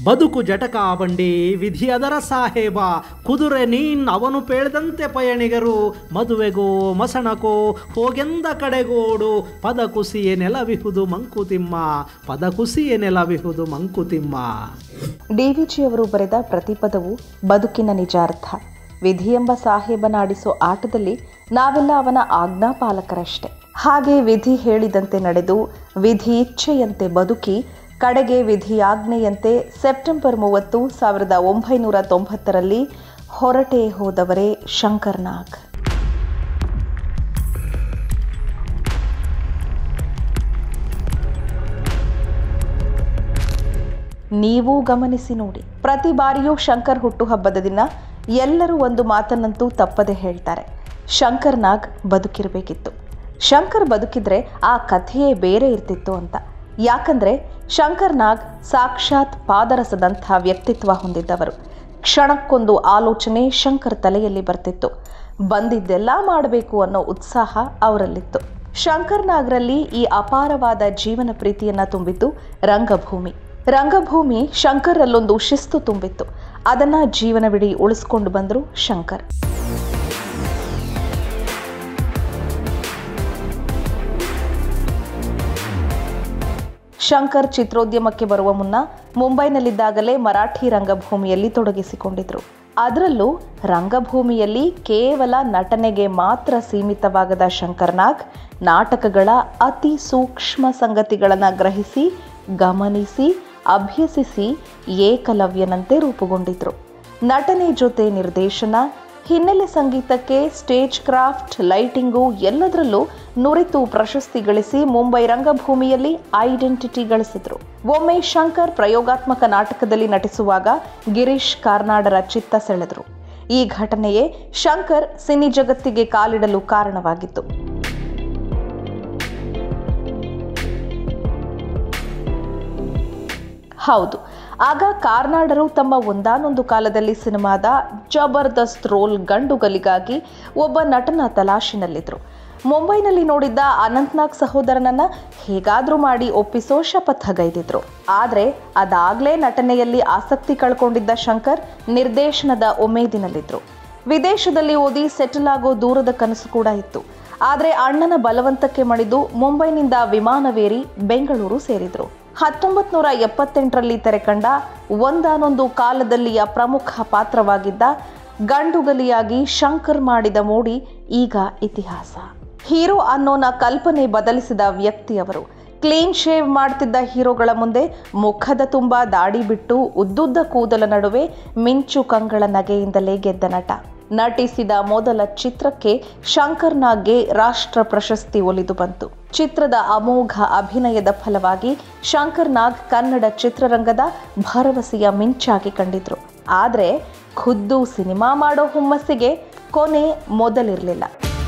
ಬದುಕು ಜಟಕಾ ಬಂಡಿ ವಿಧಿ ಅದರ ಸಾಹೇಬ ಕುದುರೆ ನೀನ್ ಅವನು ಪೇಳ್ದಂತೆ ಪಯಣಿಗರು ಮದುವೆಗೋ ಮಸಣಕೋ ಹೋಗೆಂದ ಕಡೆಗೋಡು ಪದ ಕುಸಿಯೇ ನೆಲವಿಹುದು ಮಂಕುತಿಮ್ಮ ಪದ ಕುಸಿಯೇ ನೆಲವಿಹುದು ಮಂಕುತಿಮ್ಮ ಡಿವಿಜಿಯವರು ಬರೆದ ಪ್ರತಿಪದವು ಬದುಕಿನ ನಿಜಾರ್ಥ ವಿಧಿ ಎಂಬ ಸಾಹೇಬನಾಡಿಸೋ ಆಟದಲ್ಲಿ ನಾವೆಲ್ಲ ಅವನ ಆಜ್ಞಾಪಾಲಕರಷ್ಟೆ ಹಾಗೆ ವಿಧಿ ಹೇಳಿದಂತೆ ನಡೆದು ವಿಧಿ ಇಚ್ಛೆಯಂತೆ ಬದುಕಿ ಕಡೆಗೆ ವಿಧಿಯಾಜ್ಞೆಯಂತೆ ಸೆಪ್ಟೆಂಬರ್ ಮೂವತ್ತು ಸಾವಿರದ ಒಂಬೈನೂರ ತೊಂಬತ್ತರಲ್ಲಿ ಹೊರಟೇ ಹೋದವರೇ ಶಂಕರ್ ನಾಗ್ ನೀವೂ ಗಮನಿಸಿ ನೋಡಿ ಪ್ರತಿ ಬಾರಿಯೂ ಶಂಕರ್ ಹುಟ್ಟುಹಬ್ಬದ ದಿನ ಎಲ್ಲರೂ ಒಂದು ಮಾತನ್ನಂತೂ ತಪ್ಪದೆ ಹೇಳ್ತಾರೆ ಶಂಕರ್ ನಾಗ್ ಬದುಕಿರಬೇಕಿತ್ತು ಶಂಕರ್ ಬದುಕಿದ್ರೆ ಆ ಕಥೆಯೇ ಬೇರೆ ಇರ್ತಿತ್ತು ಅಂತ ಯಾಕಂದ್ರೆ ಶಂಕರ್ ನಾಗ್ ಸಾಕ್ಷಾತ್ ಪಾದರಸದಂಥ ವ್ಯಕ್ತಿತ್ವ ಹೊಂದಿದ್ದವರು ಕ್ಷಣಕ್ಕೊಂದು ಆಲೋಚನೆ ಶಂಕರ್ ತಲೆಯಲ್ಲಿ ಬರ್ತಿತ್ತು ಬಂದಿದ್ದೆಲ್ಲ ಮಾಡಬೇಕು ಅನ್ನೋ ಉತ್ಸಾಹ ಅವರಲ್ಲಿತ್ತು ಶಂಕರ್ ನಾಗ್ರಲ್ಲಿ ಈ ಅಪಾರವಾದ ಜೀವನ ಪ್ರೀತಿಯನ್ನ ತುಂಬಿದ್ದು ರಂಗಭೂಮಿ ರಂಗಭೂಮಿ ಶಂಕರಲ್ಲೊಂದು ಶಿಸ್ತು ತುಂಬಿತ್ತು ಅದನ್ನ ಜೀವನವಿಡೀ ಉಳಿಸ್ಕೊಂಡು ಬಂದರು ಶಂಕರ್ ಶಂಕರ್ ಚಿತ್ರೋದ್ಯಮಕ್ಕೆ ಬರುವ ಮುನ್ನ ಮುಂಬೈನಲ್ಲಿದ್ದಾಗಲೇ ಮರಾಠಿ ರಂಗಭೂಮಿಯಲ್ಲಿ ತೊಡಗಿಸಿಕೊಂಡಿದ್ರು ಅದರಲ್ಲೂ ರಂಗಭೂಮಿಯಲ್ಲಿ ಕೇವಲ ನಟನೆಗೆ ಮಾತ್ರ ಸೀಮಿತವಾಗದ ಶಂಕರ್ನಾಗ್ ನಾಟಕಗಳ ಅತಿ ಸೂಕ್ಷ್ಮ ಸಂಗತಿಗಳನ್ನು ಗ್ರಹಿಸಿ ಗಮನಿಸಿ ಅಭ್ಯಸಿಸಿ ಏಕಲವ್ಯನಂತೆ ರೂಪುಗೊಂಡಿದ್ರು ನಟನೆ ಜೊತೆ ನಿರ್ದೇಶನ ಹಿನ್ನೆಲೆ ಸಂಗೀತಕ್ಕೆ ಸ್ಟೇಜ್ ಕ್ರಾಫ್ಟ್ ಲೈಟಿಂಗು ಎಲ್ಲದರಲ್ಲೂ ನುರಿತು ಪ್ರಶಸ್ತಿ ಗಳಿಸಿ ಮುಂಬೈ ರಂಗಭೂಮಿಯಲ್ಲಿ ಐಡೆಂಟಿಟಿ ಗಳಿಸಿದ್ರು ಒಮ್ಮೆ ಶಂಕರ್ ಪ್ರಯೋಗಾತ್ಮಕ ನಾಟಕದಲ್ಲಿ ನಟಿಸುವಾಗ ಗಿರೀಶ್ ಕಾರ್ನಾಡರ ಚಿತ್ತ ಸೆಳೆದ್ರು ಈ ಘಟನೆಯೇ ಶಂಕರ್ ಸಿನಿ ಜಗತ್ತಿಗೆ ಕಾಲಿಡಲು ಕಾರಣವಾಗಿತ್ತು ಹೌದು ಆಗ ಕಾರ್ನಾಡರು ತಮ್ಮ ಒಂದಾನೊಂದು ಕಾಲದಲ್ಲಿ ಸಿನಿಮಾದ ಜಬರ್ದಸ್ತ್ ರೋಲ್ ಗಂಡುಗಲಿಗಾಗಿ ಒಬ್ಬ ನಟನ ತಲಾಶಿನಲ್ಲಿದ್ರು ಮುಂಬೈನಲ್ಲಿ ನೋಡಿದ್ದ ಅನಂತ್ನಾಗ್ ಸಹೋದರನನ್ನ ಹೇಗಾದ್ರೂ ಮಾಡಿ ಒಪ್ಪಿಸೋ ಶಪಥಗೈದಿದ್ರು ಆದ್ರೆ ಅದಾಗ್ಲೇ ನಟನೆಯಲ್ಲಿ ಆಸಕ್ತಿ ಕಳ್ಕೊಂಡಿದ್ದ ಶಂಕರ್ ನಿರ್ದೇಶನದ ಉಮೇದಿನಲ್ಲಿದ್ರು ವಿದೇಶದಲ್ಲಿ ಓದಿ ಸೆಟಲ್ ಆಗೋ ದೂರದ ಕನಸು ಕೂಡ ಇತ್ತು ಆದ್ರೆ ಅಣ್ಣನ ಬಲವಂತಕ್ಕೆ ಮಣಿದು ಮುಂಬೈನಿಂದ ವಿಮಾನವೇರಿ ಬೆಂಗಳೂರು ಸೇರಿದ್ರು ಹತ್ತೊಂಬತ್ ನೂರ ಎಪ್ಪತ್ತೆಂಟರಲ್ಲಿ ತೆರೆಕಂಡ ಒಂದಾನೊಂದು ಕಾಲದಲ್ಲಿಯ ಪ್ರಮುಖ ಪಾತ್ರವಾಗಿದ್ದ ಗಂಡುಗಲಿಯಾಗಿ ಶಂಕರ್ ಮಾಡಿದ ಮೋಡಿ ಈಗ ಇತಿಹಾಸ ಹೀರೋ ಅನ್ನೋನ ಕಲ್ಪನೆ ಬದಲಿಸಿದ ವ್ಯಕ್ತಿಯವರು ಕ್ಲೀನ್ ಶೇವ್ ಮಾಡ್ತಿದ್ದ ಹೀರೋಗಳ ಮುಂದೆ ಮುಖದ ತುಂಬ ದಾಡಿ ಬಿಟ್ಟು ಉದ್ದುದ್ದ ಕೂದಲ ನಡುವೆ ಮಿಂಚು ಕಂಗಳ ನಗೆಯಿಂದಲೇ ಗೆದ್ದ ನಟ ನಟಿಸಿದ ಮೊದಲ ಚಿತ್ರಕ್ಕೆ ಶಂಕರ್ ನಾಗ್ಗೆ ರಾಷ್ಟ್ರ ಪ್ರಶಸ್ತಿ ಒಲಿದು ಬಂತು ಚಿತ್ರದ ಅಮೋಘ ಅಭಿನಯದ ಫಲವಾಗಿ ಶಂಕರ್ ನಾಗ್ ಕನ್ನಡ ಚಿತ್ರರಂಗದ ಭರವಸೆಯ ಮಿಂಚಾಗಿ ಕಂಡಿದ್ರು ಆದ್ರೆ ಖುದ್ದು ಸಿನಿಮಾ ಮಾಡೋ ಹುಮ್ಮಸ್ಸಿಗೆ ಕೊನೆ ಮೊದಲಿರಲಿಲ್ಲ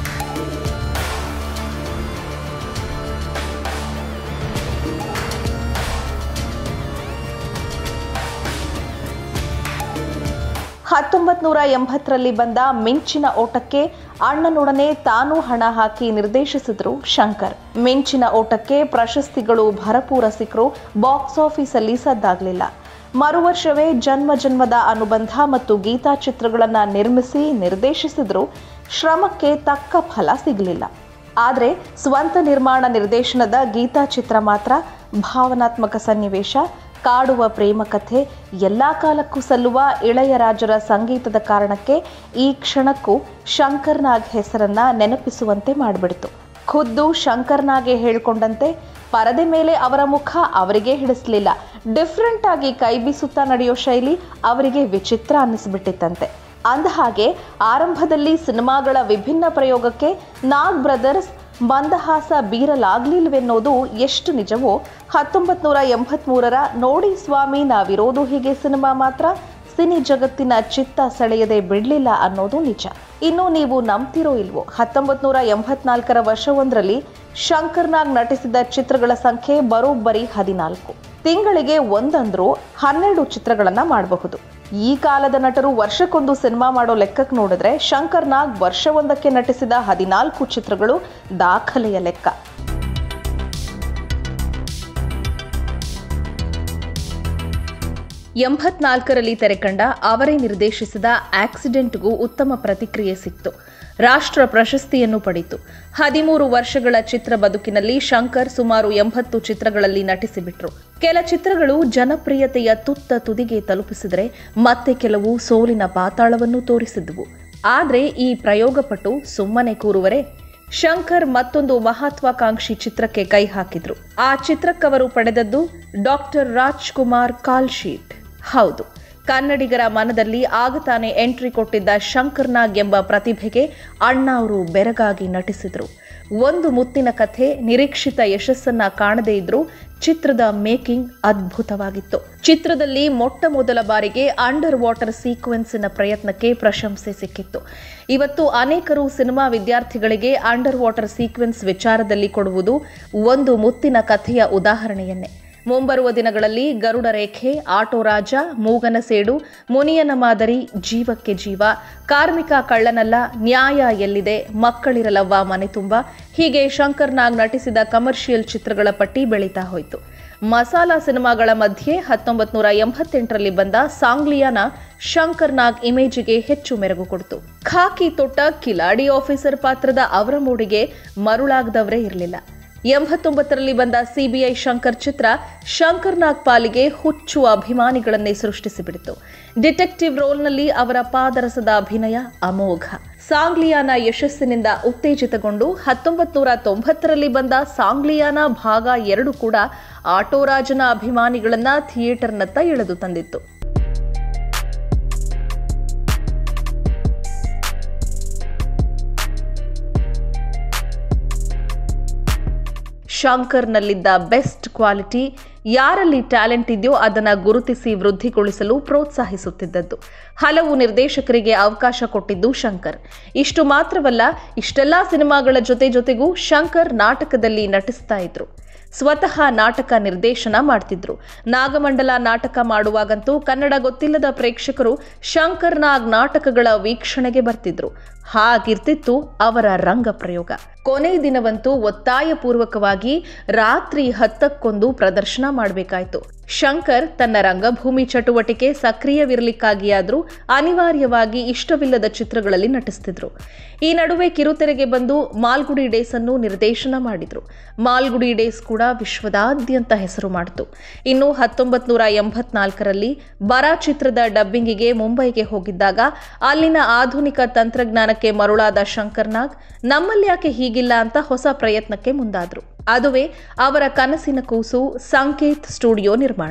ಹತ್ತೊಂಬತ್ ನೂರ ಎಂಬತ್ತರಲ್ಲಿ ಬಂದ ಮಿಂಚಿನ ಓಟಕ್ಕೆ ಅಣ್ಣನೊಡನೆ ತಾನೂ ಹಣ ಹಾಕಿ ನಿರ್ದೇಶಿಸಿದ್ರು ಶಂಕರ್ ಮಿಂಚಿನ ಓಟಕ್ಕೆ ಪ್ರಶಸ್ತಿಗಳು ಭರಪೂರ ಸಿಕ್ಕರು ಬಾಕ್ಸ್ ಆಫೀಸಲ್ಲಿ ಸದ್ದಾಗಲಿಲ್ಲ ಮರುವರ್ಷವೇ ಜನ್ಮ ಜನ್ಮದ ಅನುಬಂಧ ಮತ್ತು ಗೀತಾ ಚಿತ್ರಗಳನ್ನ ನಿರ್ಮಿಸಿ ನಿರ್ದೇಶಿಸಿದ್ರು ಶ್ರಮಕ್ಕೆ ತಕ್ಕ ಫಲ ಸಿಗಲಿಲ್ಲ ಆದರೆ ಸ್ವಂತ ನಿರ್ಮಾಣ ನಿರ್ದೇಶನದ ಗೀತಾ ಚಿತ್ರ ಮಾತ್ರ ಭಾವನಾತ್ಮಕ ಸನ್ನಿವೇಶ ಕಾಡುವ ಪ್ರೇಮ ಕಥೆ ಎಲ್ಲ ಕಾಲಕ್ಕೂ ಸಲ್ಲುವ ಇಳೆಯರಾಜರ ಸಂಗೀತದ ಕಾರಣಕ್ಕೆ ಈ ಕ್ಷಣಕ್ಕೂ ಶಂಕರ್ನಾಗ್ ಹೆಸರನ್ನ ನೆನಪಿಸುವಂತೆ ಮಾಡಿಬಿಡ್ತು ಖುದ್ದು ಶಂಕರ್ನಾಗೆ ಹೇಳ್ಕೊಂಡಂತೆ ಪರದೆ ಮೇಲೆ ಅವರ ಮುಖ ಅವರಿಗೆ ಹಿಡಿಸ್ಲಿಲ್ಲ ಡಿಫ್ರೆಂಟ್ ಆಗಿ ಕೈ ಬೀಸುತ್ತಾ ನಡೆಯೋ ಶೈಲಿ ಅವರಿಗೆ ವಿಚಿತ್ರ ಅನ್ನಿಸ್ಬಿಟ್ಟಿತ್ತಂತೆ ಅಂದಹಾಗೆ ಆರಂಭದಲ್ಲಿ ಸಿನಿಮಾಗಳ ವಿಭಿನ್ನ ಪ್ರಯೋಗಕ್ಕೆ ನಾಗ್ ಬ್ರದರ್ಸ್ ಮಂದಹಾಸ ಬೀರಲಾಗ್ಲಿಲ್ವೆನ್ನೋದು ಎಷ್ಟು ನಿಜವೋ ಹತ್ತೊಂಬತ್ ನೂರ ಎಂಬತ್ಮೂರರ ನೋಡಿ ಸ್ವಾಮಿ ನಾವಿರೋದು ಹೀಗೆ ಸಿನಿಮಾ ಮಾತ್ರ ಸಿನಿ ಜಗತ್ತಿನ ಚಿತ್ತ ಸೆಳೆಯದೆ ಬಿಡಲಿಲ್ಲ ಅನ್ನೋದು ನಿಜ ಇನ್ನು ನೀವು ನಂಬ್ತಿರೋ ಇಲ್ವೋ ಹತ್ತೊಂಬತ್ ನೂರ ಎಂಬತ್ನಾಲ್ಕರ ವರ್ಷವೊಂದರಲ್ಲಿ ಶಂಕರ್ನಾಗ್ ನಟಿಸಿದ ಚಿತ್ರಗಳ ಸಂಖ್ಯೆ ಬರೋಬ್ಬರಿ ಹದಿನಾಲ್ಕು ತಿಂಗಳಿಗೆ ಒಂದಂದ್ರೂ ಹನ್ನೆರಡು ಚಿತ್ರಗಳನ್ನ ಮಾಡಬಹುದು ಈ ಕಾಲದ ನಟರು ವರ್ಷಕ್ಕೊಂದು ಸಿನಿಮಾ ಮಾಡೋ ಲೆಕ್ಕಕ್ಕೆ ನೋಡಿದ್ರೆ ಶಂಕರ್ ನಾಗ್ ವರ್ಷವೊಂದಕ್ಕೆ ನಟಿಸಿದ ಹದಿನಾಲ್ಕು ಚಿತ್ರಗಳು ದಾಖಲೆಯ ಲೆಕ್ಕ ಎಂಬತ್ನಾಲ್ಕರಲ್ಲಿ ತೆರೆಕಂಡ ಅವರೇ ನಿರ್ದೇಶಿಸಿದ ಆಕ್ಸಿಡೆಂಟ್ಗೂ ಉತ್ತಮ ಪ್ರತಿಕ್ರಿಯೆ ಸಿಕ್ತು ರಾಷ್ಟ್ರ ಪ್ರಶಸ್ತಿಯನ್ನು ಪಡೆಯಿತು ಹದಿಮೂರು ವರ್ಷಗಳ ಚಿತ್ರ ಬದುಕಿನಲ್ಲಿ ಶಂಕರ್ ಸುಮಾರು ಎಂಬತ್ತು ಚಿತ್ರಗಳಲ್ಲಿ ನಟಿಸಿಬಿಟ್ರು ಕೆಲ ಚಿತ್ರಗಳು ಜನಪ್ರಿಯತೆಯ ತುತ್ತ ತುದಿಗೆ ತಲುಪಿಸಿದರೆ ಮತ್ತೆ ಕೆಲವು ಸೋಲಿನ ಪಾತಾಳವನ್ನು ತೋರಿಸಿದ್ವು ಆದ್ರೆ ಈ ಪ್ರಯೋಗಪಟು ಸುಮ್ಮನೆ ಕೂರುವರೆ ಶಂಕರ್ ಮತ್ತೊಂದು ಮಹತ್ವಾಕಾಂಕ್ಷಿ ಚಿತ್ರಕ್ಕೆ ಕೈ ಹಾಕಿದ್ರು ಆ ಚಿತ್ರಕ್ಕವರು ಪಡೆದದ್ದು ಡಾಕ್ಟರ್ ರಾಜ್ಕುಮಾರ್ ಕಾಲ್ ಶೀಟ್ ಹೌದು ಕನ್ನಡಿಗರ ಮನದಲ್ಲಿ ಆಗ ತಾನೇ ಎಂಟ್ರಿ ಕೊಟ್ಟಿದ್ದ ಶಂಕರ್ನಾಗ್ ಎಂಬ ಪ್ರತಿಭೆಗೆ ಅಣ್ಣ ಅವರು ಬೆರಗಾಗಿ ನಟಿಸಿದ್ರು ಒಂದು ಮುತ್ತಿನ ಕಥೆ ನಿರೀಕ್ಷಿತ ಯಶಸ್ಸನ್ನ ಕಾಣದೇ ಇದ್ರೂ ಚಿತ್ರದ ಮೇಕಿಂಗ್ ಅದ್ಭುತವಾಗಿತ್ತು ಚಿತ್ರದಲ್ಲಿ ಮೊಟ್ಟ ಮೊದಲ ಬಾರಿಗೆ ಅಂಡರ್ ವಾಟರ್ ಸೀಕ್ವೆನ್ಸಿನ ಪ್ರಯತ್ನಕ್ಕೆ ಪ್ರಶಂಸೆ ಸಿಕ್ಕಿತ್ತು ಇವತ್ತು ಅನೇಕರು ಸಿನಿಮಾ ವಿದ್ಯಾರ್ಥಿಗಳಿಗೆ ಅಂಡರ್ ವಾಟರ್ ಸೀಕ್ವೆನ್ಸ್ ವಿಚಾರದಲ್ಲಿ ಕೊಡುವುದು ಒಂದು ಮುತ್ತಿನ ಕಥೆಯ ಉದಾಹರಣೆಯನ್ನೇ ಮುಂಬರುವ ದಿನಗಳಲ್ಲಿ ಗರುಡ ರೇಖೆ ಆಟೋ ರಾಜ ಮೂಗನ ಸೇಡು ಮುನಿಯನ ಮಾದರಿ ಜೀವಕ್ಕೆ ಜೀವ ಕಾರ್ಮಿಕ ಕಳ್ಳನಲ್ಲ ನ್ಯಾಯ ಎಲ್ಲಿದೆ ಮಕ್ಕಳಿರಲವ್ವ ಮನೆ ತುಂಬ ಹೀಗೆ ಶಂಕರ್ ನಾಗ್ ನಟಿಸಿದ ಕಮರ್ಷಿಯಲ್ ಚಿತ್ರಗಳ ಪಟ್ಟಿ ಬೆಳೀತಾ ಹೋಯಿತು ಮಸಾಲಾ ಸಿನಿಮಾಗಳ ಮಧ್ಯೆ ಹತ್ತೊಂಬತ್ ನೂರ ಎಂಬತ್ತೆಂಟರಲ್ಲಿ ಬಂದ ಸಾಂಗ್ಲಿಯಾನ ಶಂಕರ್ ನಾಗ್ ಇಮೇಜಿಗೆ ಹೆಚ್ಚು ಮೆರುಗು ಕೊಡ್ತು ಖಾಕಿ ತೊಟ್ಟ ಕಿಲಾಡಿ ಆಫೀಸರ್ ಪಾತ್ರದ ಅವರ ಮೂಡಿಗೆ ಮರುಳಾಗದವರೇ ಇರಲಿಲ್ಲ ಎಂಬತ್ತೊಂಬತ್ತರಲ್ಲಿ ಬಂದ ಸಿಬಿಐ ಶಂಕರ್ ಚಿತ್ರ ಶಂಕರ್ ನಾಗ್ ಪಾಲಿಗೆ ಹುಚ್ಚು ಅಭಿಮಾನಿಗಳನ್ನೇ ಸೃಷ್ಟಿಸಿಬಿಡಿತು ಡಿಟೆಕ್ಟಿವ್ ರೋಲ್ನಲ್ಲಿ ಅವರ ಪಾದರಸದ ಅಭಿನಯ ಅಮೋಘ ಸಾಂಗ್ಲಿಯಾನ ಯಶಸ್ಸಿನಿಂದ ಉತ್ತೇಜಿತಗೊಂಡು ಹತ್ತೊಂಬತ್ ನೂರ ತೊಂಬತ್ತರಲ್ಲಿ ಬಂದ ಸಾಂಗ್ಲಿಯಾನ ಭಾಗ ಎರಡು ಕೂಡ ಆಟೋರಾಜನ ಅಭಿಮಾನಿಗಳನ್ನ ಥಿಯೇಟರ್ನತ್ತ ಎಳೆದು ತಂದಿತ್ತು ಶಂಕರ್ನಲ್ಲಿದ್ದ ಬೆಸ್ಟ್ ಕ್ವಾಲಿಟಿ ಯಾರಲ್ಲಿ ಟ್ಯಾಲೆಂಟ್ ಇದೆಯೋ ಅದನ್ನು ಗುರುತಿಸಿ ವೃದ್ಧಿಗೊಳಿಸಲು ಪ್ರೋತ್ಸಾಹಿಸುತ್ತಿದ್ದದ್ದು ಹಲವು ನಿರ್ದೇಶಕರಿಗೆ ಅವಕಾಶ ಕೊಟ್ಟಿದ್ದು ಶಂಕರ್ ಇಷ್ಟು ಮಾತ್ರವಲ್ಲ ಇಷ್ಟೆಲ್ಲ ಸಿನಿಮಾಗಳ ಜೊತೆ ಜೊತೆಗೂ ಶಂಕರ್ ನಾಟಕದಲ್ಲಿ ನಟಿಸ್ತಾ ಇದ್ರು ಸ್ವತಃ ನಾಟಕ ನಿರ್ದೇಶನ ಮಾಡ್ತಿದ್ರು ನಾಗಮಂಡಲ ನಾಟಕ ಮಾಡುವಾಗಂತೂ ಕನ್ನಡ ಗೊತ್ತಿಲ್ಲದ ಪ್ರೇಕ್ಷಕರು ಶಂಕರ್ ನಾಗ್ ನಾಟಕಗಳ ವೀಕ್ಷಣೆಗೆ ಬರ್ತಿದ್ರು ಹಾಗಿರ್ತಿತ್ತು ಅವರ ರಂಗ ಪ್ರಯೋಗ ಕೊನೆ ದಿನವಂತೂ ಒತ್ತಾಯಪೂರ್ವಕವಾಗಿ ರಾತ್ರಿ ಹತ್ತಕ್ಕೊಂದು ಪ್ರದರ್ಶನ ಮಾಡಬೇಕಾಯ್ತು ಶಂಕರ್ ತನ್ನ ರಂಗಭೂಮಿ ಚಟುವಟಿಕೆ ಸಕ್ರಿಯವಿರಲಿಕ್ಕಾಗಿಯಾದರೂ ಅನಿವಾರ್ಯವಾಗಿ ಇಷ್ಟವಿಲ್ಲದ ಚಿತ್ರಗಳಲ್ಲಿ ನಟಿಸ್ತಿದ್ರು ಈ ನಡುವೆ ಕಿರುತೆರೆಗೆ ಬಂದು ಮಾಲ್ಗುಡಿ ಡೇಸ್ ಅನ್ನು ನಿರ್ದೇಶನ ಮಾಡಿದ್ರು ಮಾಲ್ಗುಡಿ ಡೇಸ್ ಕೂಡ ವಿಶ್ವದಾದ್ಯಂತ ಹೆಸರು ಮಾಡಿತು ಇನ್ನು ಹತ್ತೊಂಬತ್ ನೂರ ಎಂಬತ್ನಾಲ್ಕರಲ್ಲಿ ಬರ ಚಿತ್ರದ ಡಬ್ಬಿಂಗಿಗೆ ಮುಂಬೈಗೆ ಹೋಗಿದ್ದಾಗ ಅಲ್ಲಿನ ಆಧುನಿಕ ತಂತ್ರಜ್ಞಾನಕ್ಕೆ ಮರುಳಾದ ಶಂಕರ್ನಾಗ್ ನಮ್ಮಲ್ಲಿ ಯಾಕೆ ಹೀಗಿಲ್ಲ ಅಂತ ಹೊಸ ಪ್ರಯತ್ನಕ್ಕೆ ಮುಂದಾದ್ರು ಅದುವೇ ಅವರ ಕನಸಿನ ಕೂಸು ಸಂಕೇತ್ ಸ್ಟುಡಿಯೋ ನಿರ್ಮಾಣ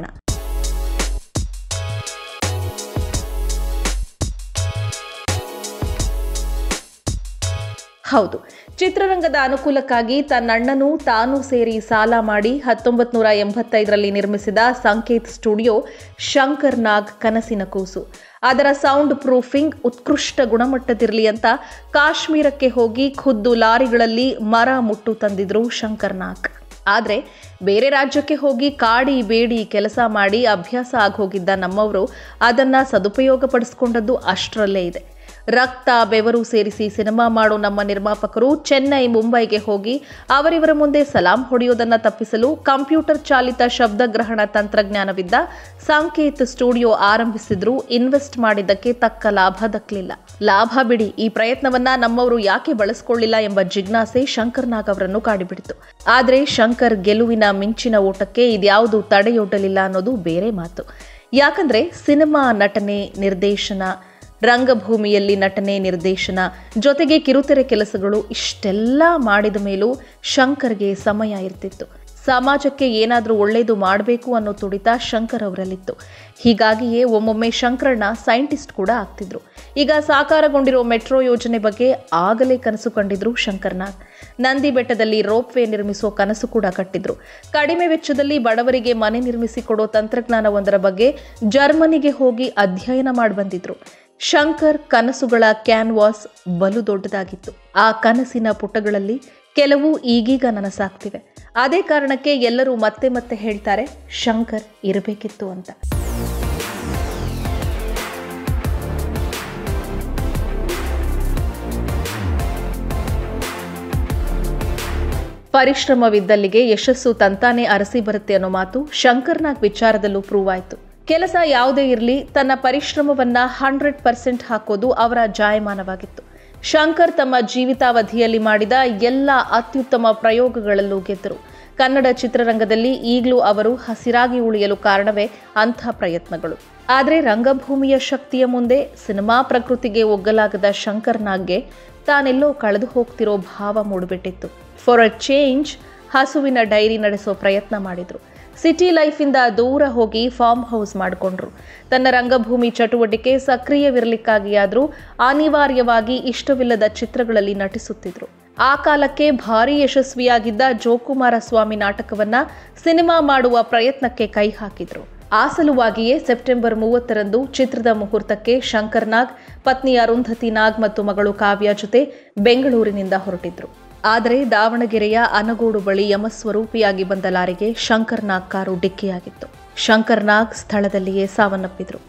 ಹೌದು ಚಿತ್ರರಂಗದ ಅನುಕೂಲಕ್ಕಾಗಿ ತನ್ನಣ್ಣನೂ ತಾನೂ ಸೇರಿ ಸಾಲ ಮಾಡಿ ಹತ್ತೊಂಬತ್ ನೂರ ಎಂಬತ್ತೈದರಲ್ಲಿ ನಿರ್ಮಿಸಿದ ಸಂಕೇತ್ ಸ್ಟುಡಿಯೋ ಶಂಕರ್ ನಾಗ್ ಕನಸಿನ ಕೂಸು ಅದರ ಸೌಂಡ್ ಪ್ರೂಫಿಂಗ್ ಉತ್ಕೃಷ್ಟ ಗುಣಮಟ್ಟದಿರಲಿ ಅಂತ ಕಾಶ್ಮೀರಕ್ಕೆ ಹೋಗಿ ಖುದ್ದು ಲಾರಿಗಳಲ್ಲಿ ಮರ ಮುಟ್ಟು ತಂದಿದ್ರು ಶಂಕರ್ ನಾಗ್ ಆದರೆ ಬೇರೆ ರಾಜ್ಯಕ್ಕೆ ಹೋಗಿ ಕಾಡಿ ಬೇಡಿ ಕೆಲಸ ಮಾಡಿ ಅಭ್ಯಾಸ ಆಗೋಗಿದ್ದ ನಮ್ಮವರು ಅದನ್ನು ಸದುಪಯೋಗಪಡಿಸ್ಕೊಂಡದ್ದು ಅಷ್ಟರಲ್ಲೇ ಇದೆ ರಕ್ತ ಬೆವರು ಸೇರಿಸಿ ಸಿನಿಮಾ ಮಾಡೋ ನಮ್ಮ ನಿರ್ಮಾಪಕರು ಚೆನ್ನೈ ಮುಂಬೈಗೆ ಹೋಗಿ ಅವರಿವರ ಮುಂದೆ ಸಲಾಂ ಹೊಡೆಯೋದನ್ನ ತಪ್ಪಿಸಲು ಕಂಪ್ಯೂಟರ್ ಚಾಲಿತ ಶಬ್ದಗ್ರಹಣ ತಂತ್ರಜ್ಞಾನವಿದ್ದ ಸಂಕೇತ್ ಸ್ಟುಡಿಯೋ ಆರಂಭಿಸಿದ್ರು ಇನ್ವೆಸ್ಟ್ ಮಾಡಿದ್ದಕ್ಕೆ ತಕ್ಕ ಲಾಭ ದಕ್ಕಲಿಲ್ಲ ಲಾಭ ಬಿಡಿ ಈ ಪ್ರಯತ್ನವನ್ನ ನಮ್ಮವರು ಯಾಕೆ ಬಳಸ್ಕೊಳ್ಳಿಲ್ಲ ಎಂಬ ಜಿಜ್ಞಾಸೆ ಶಂಕರ್ ನಾಗ್ ಅವರನ್ನು ಕಾಡಿಬಿಡಿತು ಆದ್ರೆ ಶಂಕರ್ ಗೆಲುವಿನ ಮಿಂಚಿನ ಓಟಕ್ಕೆ ಇದ್ಯಾವುದು ತಡೆಯೊಡ್ಡಲಿಲ್ಲ ಅನ್ನೋದು ಬೇರೆ ಮಾತು ಯಾಕಂದ್ರೆ ಸಿನಿಮಾ ನಟನೆ ನಿರ್ದೇಶನ ರಂಗಭೂಮಿಯಲ್ಲಿ ನಟನೆ ನಿರ್ದೇಶನ ಜೊತೆಗೆ ಕಿರುತೆರೆ ಕೆಲಸಗಳು ಇಷ್ಟೆಲ್ಲ ಮಾಡಿದ ಮೇಲೂ ಶಂಕರ್ಗೆ ಸಮಯ ಇರ್ತಿತ್ತು ಸಮಾಜಕ್ಕೆ ಏನಾದರೂ ಒಳ್ಳೆಯದು ಮಾಡಬೇಕು ಅನ್ನೋ ತುಡಿತ ಶಂಕರ್ ಅವರಲ್ಲಿತ್ತು ಹೀಗಾಗಿಯೇ ಒಮ್ಮೊಮ್ಮೆ ಶಂಕರಣ್ಣ ಸೈಂಟಿಸ್ಟ್ ಕೂಡ ಆಗ್ತಿದ್ರು ಈಗ ಸಾಕಾರಗೊಂಡಿರೋ ಮೆಟ್ರೋ ಯೋಜನೆ ಬಗ್ಗೆ ಆಗಲೇ ಕನಸು ಕಂಡಿದ್ರು ಶಂಕರ್ನಾಗ್ ನಂದಿ ಬೆಟ್ಟದಲ್ಲಿ ರೋಪ್ ವೇ ನಿರ್ಮಿಸೋ ಕನಸು ಕೂಡ ಕಟ್ಟಿದ್ರು ಕಡಿಮೆ ವೆಚ್ಚದಲ್ಲಿ ಬಡವರಿಗೆ ಮನೆ ನಿರ್ಮಿಸಿ ಕೊಡೋ ತಂತ್ರಜ್ಞಾನವೊಂದರ ಬಗ್ಗೆ ಜರ್ಮನಿಗೆ ಹೋಗಿ ಅಧ್ಯಯನ ಮಾಡಿ ಬಂದಿದ್ರು ಶಂಕರ್ ಕನಸುಗಳ ಕ್ಯಾನ್ವಾಸ್ ಬಲು ದೊಡ್ಡದಾಗಿತ್ತು ಆ ಕನಸಿನ ಪುಟಗಳಲ್ಲಿ ಕೆಲವು ಈಗೀಗ ನನಸಾಗ್ತಿವೆ ಅದೇ ಕಾರಣಕ್ಕೆ ಎಲ್ಲರೂ ಮತ್ತೆ ಮತ್ತೆ ಹೇಳ್ತಾರೆ ಶಂಕರ್ ಇರಬೇಕಿತ್ತು ಅಂತ ಪರಿಶ್ರಮವಿದ್ದಲ್ಲಿಗೆ ಯಶಸ್ಸು ತಂತಾನೆ ಅರಸಿ ಬರುತ್ತೆ ಅನ್ನೋ ಮಾತು ಶಂಕರ್ನಾಗ್ ವಿಚಾರದಲ್ಲೂ ಪ್ರೂವ್ ಆಯಿತು ಕೆಲಸ ಯಾವುದೇ ಇರಲಿ ತನ್ನ ಪರಿಶ್ರಮವನ್ನ ಹಂಡ್ರೆಡ್ ಪರ್ಸೆಂಟ್ ಹಾಕೋದು ಅವರ ಜಾಯಮಾನವಾಗಿತ್ತು ಶಂಕರ್ ತಮ್ಮ ಜೀವಿತಾವಧಿಯಲ್ಲಿ ಮಾಡಿದ ಎಲ್ಲ ಅತ್ಯುತ್ತಮ ಪ್ರಯೋಗಗಳಲ್ಲೂ ಗೆದ್ದರು ಕನ್ನಡ ಚಿತ್ರರಂಗದಲ್ಲಿ ಈಗಲೂ ಅವರು ಹಸಿರಾಗಿ ಉಳಿಯಲು ಕಾರಣವೇ ಅಂಥ ಪ್ರಯತ್ನಗಳು ಆದರೆ ರಂಗಭೂಮಿಯ ಶಕ್ತಿಯ ಮುಂದೆ ಸಿನಿಮಾ ಪ್ರಕೃತಿಗೆ ಒಗ್ಗಲಾಗದ ಶಂಕರ್ ನಾಗ್ಗೆ ತಾನೆಲ್ಲೋ ಕಳೆದು ಹೋಗ್ತಿರೋ ಭಾವ ಮೂಡಿಬಿಟ್ಟಿತ್ತು ಫಾರ್ ಅ ಚೇಂಜ್ ಹಸುವಿನ ಡೈರಿ ನಡೆಸೋ ಪ್ರಯತ್ನ ಮಾಡಿದ್ರು ಸಿಟಿ ಲೈಫಿಂದ ದೂರ ಹೋಗಿ ಫಾರ್ಮ್ ಹೌಸ್ ಮಾಡಿಕೊಂಡ್ರು ತನ್ನ ರಂಗಭೂಮಿ ಚಟುವಟಿಕೆ ಸಕ್ರಿಯವಿರಲಿಕ್ಕಾಗಿ ಆದರೂ ಅನಿವಾರ್ಯವಾಗಿ ಇಷ್ಟವಿಲ್ಲದ ಚಿತ್ರಗಳಲ್ಲಿ ನಟಿಸುತ್ತಿದ್ರು ಆ ಕಾಲಕ್ಕೆ ಭಾರಿ ಯಶಸ್ವಿಯಾಗಿದ್ದ ಜೋಕುಮಾರ ಸ್ವಾಮಿ ನಾಟಕವನ್ನ ಸಿನಿಮಾ ಮಾಡುವ ಪ್ರಯತ್ನಕ್ಕೆ ಕೈ ಹಾಕಿದ್ರು ಆ ಸಲುವಾಗಿಯೇ ಸೆಪ್ಟೆಂಬರ್ ಮೂವತ್ತರಂದು ಚಿತ್ರದ ಮುಹೂರ್ತಕ್ಕೆ ಶಂಕರ್ ನಾಗ್ ಪತ್ನಿ ಅರುಂಧತಿ ನಾಗ್ ಮತ್ತು ಮಗಳು ಕಾವ್ಯ ಜೊತೆ ಬೆಂಗಳೂರಿನಿಂದ ಹೊರಟಿದ್ರು ಆದರೆ ದಾವಣಗೆರೆಯ ಅನಗೋಡು ಬಳಿ ಯಮಸ್ವರೂಪಿಯಾಗಿ ಬಂದ ಲಾರಿಗೆ ಶಂಕರ್ ನಾಗ್ ಕಾರು ಡಿಕ್ಕಿಯಾಗಿತ್ತು ಶಂಕರ್ ನಾಗ್ ಸ್ಥಳದಲ್ಲಿಯೇ ಸಾವನ್ನಪ್ಪಿದ್ರು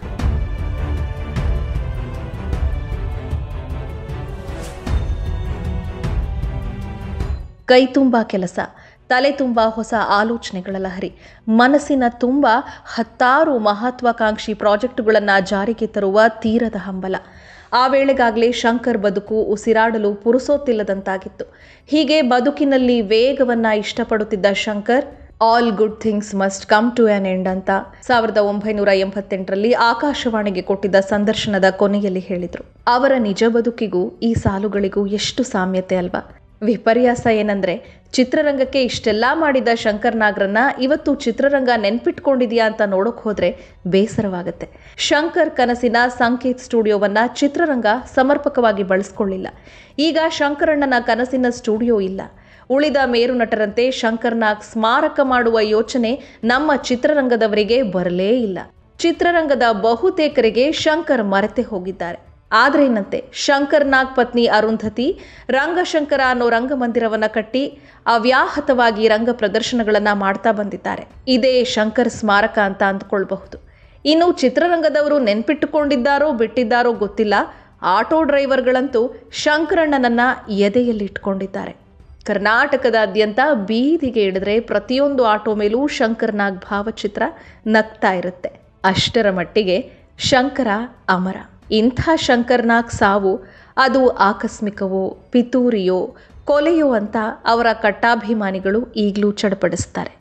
ಕೈ ತುಂಬ ಕೆಲಸ ತಲೆ ತುಂಬ ಹೊಸ ಆಲೋಚನೆಗಳ ಲಹರಿ ಮನಸ್ಸಿನ ತುಂಬ ಹತ್ತಾರು ಮಹತ್ವಾಕಾಂಕ್ಷಿ ಪ್ರಾಜೆಕ್ಟುಗಳನ್ನು ಜಾರಿಗೆ ತರುವ ತೀರದ ಹಂಬಲ ಆ ವೇಳೆಗಾಗಲೇ ಶಂಕರ್ ಬದುಕು ಉಸಿರಾಡಲು ಪುರುಸೋತಿಲ್ಲದಂತಾಗಿತ್ತು ಹೀಗೆ ಬದುಕಿನಲ್ಲಿ ವೇಗವನ್ನ ಇಷ್ಟಪಡುತ್ತಿದ್ದ Shankar all good things must come to an end ಅಂತ ಸಾವಿರದ ಒಂಬೈನೂರ ಎಂಬತ್ತೆಂಟರಲ್ಲಿ ಆಕಾಶವಾಣಿಗೆ ಕೊಟ್ಟಿದ್ದ ಸಂದರ್ಶನದ ಕೊನೆಯಲ್ಲಿ ಹೇಳಿದರು ಅವರ ನಿಜ ಬದುಕಿಗೂ ಈ ಸಾಲುಗಳಿಗೂ ಎಷ್ಟು ಸಾಮ್ಯತೆ ಅಲ್ವಾ ವಿಪರ್ಯಾಸ ಏನಂದ್ರೆ ಚಿತ್ರರಂಗಕ್ಕೆ ಇಷ್ಟೆಲ್ಲ ಮಾಡಿದ ಶಂಕರ್ ನಾಗ್ರನ್ನ ಇವತ್ತು ಚಿತ್ರರಂಗ ನೆನ್ಪಿಟ್ಕೊಂಡಿದ್ಯಾ ಅಂತ ನೋಡಕ್ ಹೋದ್ರೆ ಬೇಸರವಾಗುತ್ತೆ ಶಂಕರ್ ಕನಸಿನ ಸಂಕೇತ್ ಸ್ಟುಡಿಯೋವನ್ನ ಚಿತ್ರರಂಗ ಸಮರ್ಪಕವಾಗಿ ಬಳಸ್ಕೊಳ್ಳಿಲ್ಲ ಈಗ ಶಂಕರಣ್ಣನ ಕನಸಿನ ಸ್ಟುಡಿಯೋ ಇಲ್ಲ ಉಳಿದ ಮೇರು ನಟರಂತೆ ಶಂಕರ್ ನಾಗ್ ಸ್ಮಾರಕ ಮಾಡುವ ಯೋಚನೆ ನಮ್ಮ ಚಿತ್ರರಂಗದವರಿಗೆ ಬರಲೇ ಇಲ್ಲ ಚಿತ್ರರಂಗದ ಬಹುತೇಕರಿಗೆ ಶಂಕರ್ ಮರೆತೆ ಹೋಗಿದ್ದಾರೆ ಆದ್ರೇನಂತೆ ಶಂಕರ್ ನಾಗ್ ಪತ್ನಿ ಅರುಂಧತಿ ರಂಗಶಂಕರ ಅನ್ನೋ ರಂಗಮಂದಿರವನ್ನ ಕಟ್ಟಿ ಅವ್ಯಾಹತವಾಗಿ ರಂಗ ಪ್ರದರ್ಶನಗಳನ್ನ ಮಾಡ್ತಾ ಬಂದಿದ್ದಾರೆ ಇದೇ ಶಂಕರ್ ಸ್ಮಾರಕ ಅಂತ ಅಂದ್ಕೊಳ್ಬಹುದು ಇನ್ನು ಚಿತ್ರರಂಗದವರು ನೆನ್ಪಿಟ್ಟುಕೊಂಡಿದ್ದಾರೋ ಬಿಟ್ಟಿದ್ದಾರೋ ಗೊತ್ತಿಲ್ಲ ಆಟೋ ಡ್ರೈವರ್ಗಳಂತೂ ಶಂಕರಣ್ಣನನ್ನ ಎದೆಯಲ್ಲಿ ಇಟ್ಕೊಂಡಿದ್ದಾರೆ ಕರ್ನಾಟಕದಾದ್ಯಂತ ಬೀದಿಗೆ ಹಿಡಿದ್ರೆ ಪ್ರತಿಯೊಂದು ಆಟೋ ಮೇಲೂ ಶಂಕರ್ ನಾಗ್ ಭಾವಚಿತ್ರ ನಗ್ತಾ ಇರುತ್ತೆ ಅಷ್ಟರ ಮಟ್ಟಿಗೆ ಶಂಕರ ಅಮರ ಇಂಥ ಶಂಕರ್ನಾಗ್ ಸಾವು ಅದು ಆಕಸ್ಮಿಕವೋ ಪಿತೂರಿಯೋ ಕೊಲೆಯೋ ಅಂತ ಅವರ ಕಟ್ಟಾಭಿಮಾನಿಗಳು ಈಗಲೂ ಚಡಪಡಿಸ್ತಾರೆ